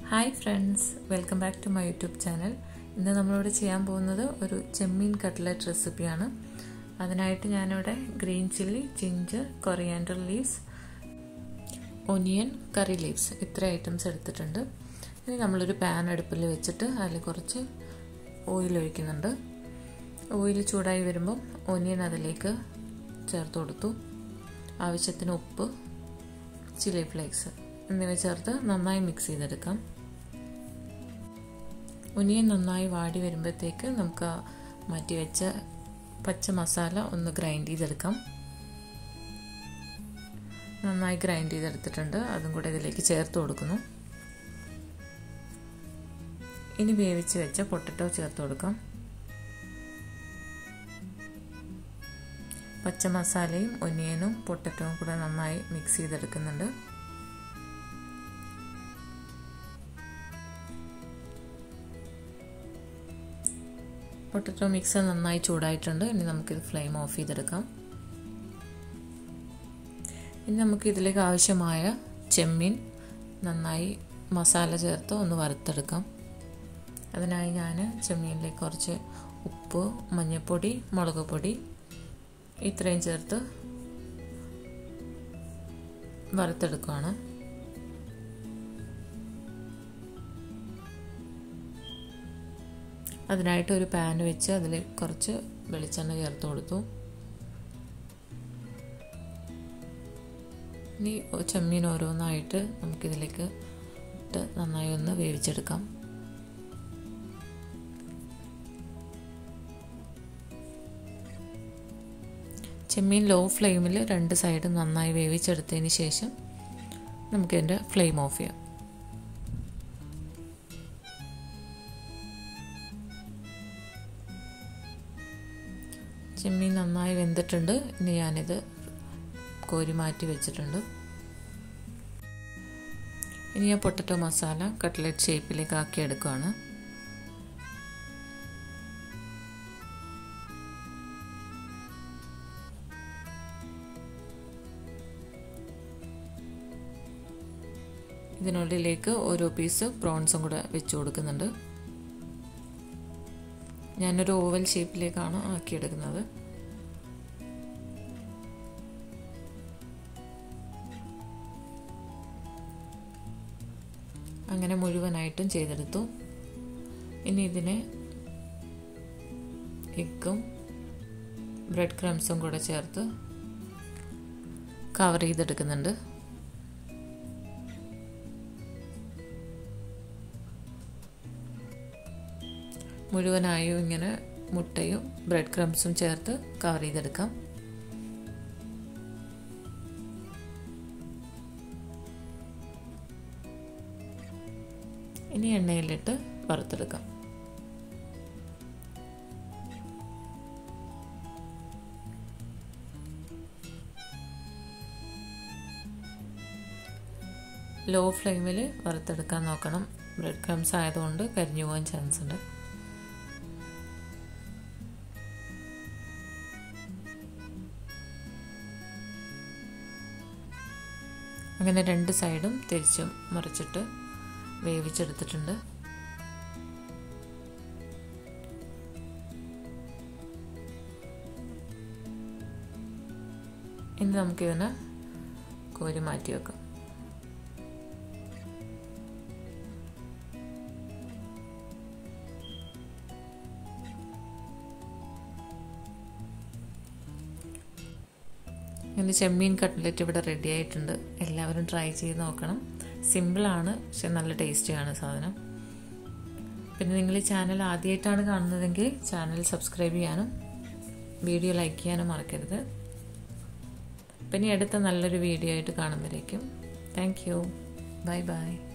hi friends welcome back to my YouTube channel ഇന്ന് നമ്മളിവിടെ ചെയ്യാൻ പോകുന്നത് ഒരു ചെമ്മീൻ കട്ട്ലറ്റ് റെസിപ്പിയാണ് അതിനായിട്ട് ഞാനിവിടെ green chilli ginger coriander leaves onion curry leaves ഇത്ര ഐറ്റംസ് എടുത്തിട്ടുണ്ട് ഇനി നമ്മളൊരു പാൻ അടുപ്പിൽ വെച്ചിട്ട് അതിൽ കുറച്ച് ഓയിൽ ഒഴിക്കുന്നുണ്ട് ഓയിൽ ചൂടായി വരുമ്പോൾ ഒനിയൻ അതിലേക്ക് ചേർത്ത് കൊടുത്തു ആവശ്യത്തിന് ഉപ്പ് ചില്ലി ഫ്ലേക്സ് എന്നിവ ചേർത്ത് നന്നായി മിക്സ് ചെയ്തെടുക്കാം ഒനിയൻ നന്നായി വാടി വരുമ്പോഴത്തേക്ക് നമുക്ക് മാറ്റി വെച്ച പച്ച മസാല ഒന്ന് ഗ്രൈൻഡ് ചെയ്തെടുക്കാം നന്നായി ഗ്രൈൻഡ് ചെയ്തെടുത്തിട്ടുണ്ട് അതും കൂടെ ഇതിലേക്ക് ചേർത്ത് കൊടുക്കുന്നു ഇനി വേവിച്ച് വെച്ച പൊട്ടറ്റോ ചേർത്ത് കൊടുക്കാം പച്ച മസാലയും ഒനിയനും പൊട്ടറ്റോയും കൂടെ നന്നായി മിക്സ് ചെയ്തെടുക്കുന്നുണ്ട് പൊട്ടറ്റോ മിക്സ് നന്നായി ചൂടായിട്ടുണ്ട് ഇനി നമുക്കിത് ഫ്ലെയിം ഓഫ് ചെയ്തെടുക്കാം ഇനി നമുക്ക് ഇതിലേക്ക് ആവശ്യമായ ചെമ്മീൻ നന്നായി മസാല ചേർത്ത് ഒന്ന് വറുത്തെടുക്കാം അതിനായി ഞാൻ ചെമ്മീനിലേക്ക് കുറച്ച് ഉപ്പ് മഞ്ഞൾപ്പൊടി മുളക് പൊടി ഇത്രയും ചേർത്ത് വറുത്തെടുക്കുകയാണ് അതിനായിട്ട് ഒരു പാൻ വെച്ച് അതിൽ കുറച്ച് വെളിച്ചെണ്ണ ചേർത്ത് കൊടുത്തു ഇനി ചെമ്മീൻ ഓരോന്നായിട്ട് നമുക്കിതിലേക്ക് ഇട്ട് നന്നായി ഒന്ന് വേവിച്ചെടുക്കാം ചെമ്മീൻ ലോ ഫ്ലെയിമിൽ രണ്ട് സൈഡും നന്നായി വേവിച്ചെടുത്തതിന് ശേഷം നമുക്കിതിൻ്റെ ഫ്ലെയിം ഓഫ് ചെയ്യാം ചെമ്മീൻ നന്നായി വെന്തിട്ടുണ്ട് ഇനി ഞാനിത് കോരി മാറ്റി വെച്ചിട്ടുണ്ട് ഇനി ഞാൻ പൊട്ടറ്റോ മസാല കട്ട്ലറ്റ് ഷേപ്പിലേക്ക് ആക്കി എടുക്കുകയാണ് ഇതിനുള്ളിലേക്ക് ഓരോ പീസ് പ്രോൺസും കൂടെ വെച്ച് കൊടുക്കുന്നുണ്ട് ഞാനൊരു ഓവൽ ഷേപ്പിലേക്കാണ് ആക്കിയെടുക്കുന്നത് അങ്ങനെ മുഴുവനായിട്ടും ചെയ്തെടുത്തു ഇനി ഇതിനെ എഗ്ഗും ബ്രെഡ് ക്രംസും കൂടെ ചേർത്ത് കവർ ചെയ്തെടുക്കുന്നുണ്ട് മുഴുവനായും ഇങ്ങനെ മുട്ടയും ബ്രെഡ് ക്രംസും ചേർത്ത് കവർ ചെയ്തെടുക്കാം ഇനി എണ്ണയിലിട്ട് വറുത്തെടുക്കാം ലോ ഫ്ലെയിമിൽ വറുത്തെടുക്കാൻ നോക്കണം ബ്രെഡ് ക്രംസ് ആയതുകൊണ്ട് കരിഞ്ഞു പോകാൻ ചാൻസ് ഉണ്ട് അങ്ങനെ രണ്ട് സൈഡും തിരിച്ചും മറിച്ചിട്ട് വേവിച്ചെടുത്തിട്ടുണ്ട് ഇനി നമുക്കിതിനെ കോരി മാറ്റി വെക്കാം ഇങ്ങനെ ചെമ്മീൻ കട്ട്ലറ്റ് ഇവിടെ റെഡി ആയിട്ടുണ്ട് എല്ലാവരും ട്രൈ ചെയ്ത് നോക്കണം സിമ്പിളാണ് പക്ഷെ നല്ല ടേസ്റ്റിയാണ് സാധനം പിന്നെ നിങ്ങൾ ഈ ചാനൽ ആദ്യമായിട്ടാണ് കാണുന്നതെങ്കിൽ ചാനൽ സബ്സ്ക്രൈബ് ചെയ്യാനും വീഡിയോ ലൈക്ക് ചെയ്യാനും മറക്കരുത് പിന്നെ അടുത്ത നല്ലൊരു വീഡിയോ ആയിട്ട് കാണുന്നവരേക്കും താങ്ക് യു ബൈ ബൈ